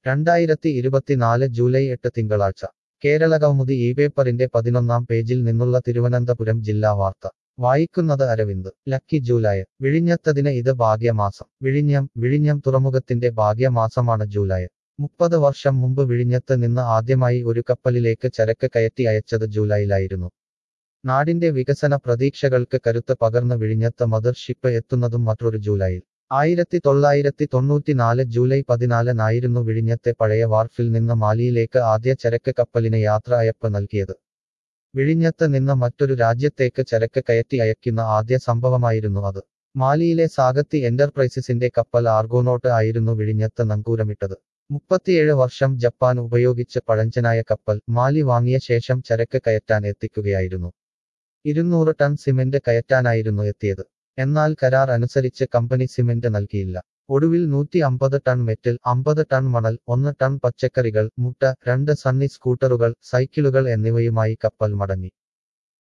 രണ്ടായിരത്തി ഇരുപത്തിനാല് ജൂലൈ എട്ട് തിങ്കളാഴ്ച കേരളകൗമുദി ഈ പേപ്പറിന്റെ പതിനൊന്നാം പേജിൽ നിന്നുള്ള തിരുവനന്തപുരം ജില്ലാ വാർത്ത വായിക്കുന്നത് അരവിന്ദ് ലക്കി ജൂലൈ വിഴിഞ്ഞത്തതിന് ഇത് ഭാഗ്യമാസം വിഴിഞ്ഞം വിഴിഞ്ഞം തുറമുഖത്തിന്റെ ഭാഗ്യമാസമാണ് ജൂലൈ മുപ്പത് വർഷം മുമ്പ് വിഴിഞ്ഞത്ത് നിന്ന് ആദ്യമായി ഒരു കപ്പലിലേക്ക് ചരക്ക് കയറ്റി അയച്ചത് ജൂലൈയിലായിരുന്നു നാടിന്റെ വികസന പ്രതീക്ഷകൾക്ക് കരുത്ത് പകർന്ന് വിഴിഞ്ഞത്ത് മദർഷിപ്പ് എത്തുന്നതും മറ്റൊരു ജൂലൈയിൽ ആയിരത്തി തൊള്ളായിരത്തി തൊണ്ണൂറ്റിനാല് ജൂലൈ പതിനാലിനായിരുന്നു വിഴിഞ്ഞത്തെ പഴയ വാർഫിൽ നിന്ന് മാലിയിലേക്ക് ആദ്യ ചരക്ക് കപ്പലിന് യാത്ര അയപ്പ് നൽകിയത് വിഴിഞ്ഞത്ത് നിന്ന് മറ്റൊരു രാജ്യത്തേക്ക് ചരക്ക് കയറ്റി അയക്കുന്ന ആദ്യ സംഭവമായിരുന്നു അത് മാലിയിലെ സാഗത്തി എന്റർപ്രൈസസിന്റെ കപ്പൽ ആർഗോനോട്ട് ആയിരുന്നു വിഴിഞ്ഞത്ത് നങ്കൂരമിട്ടത് മുപ്പത്തിയേഴ് വർഷം ജപ്പാൻ ഉപയോഗിച്ച് പഴഞ്ചനായ കപ്പൽ മാലി വാങ്ങിയ ശേഷം ചരക്ക് കയറ്റാൻ എത്തിക്കുകയായിരുന്നു ഇരുന്നൂറ് ടൺ സിമന്റ് കയറ്റാനായിരുന്നു എത്തിയത് എന്നാൽ കരാർ അനുസരിച്ച് കമ്പനി സിമന്റ് നൽകിയില്ല ഒടുവിൽ നൂറ്റി അമ്പത് ടൺ മെറ്റൽ അമ്പത് ടൺ മണൽ ഒന്ന് ടൺ പച്ചക്കറികൾ മുട്ട രണ്ട് സണ്ണി സ്കൂട്ടറുകൾ സൈക്കിളുകൾ എന്നിവയുമായി കപ്പൽ മടങ്ങി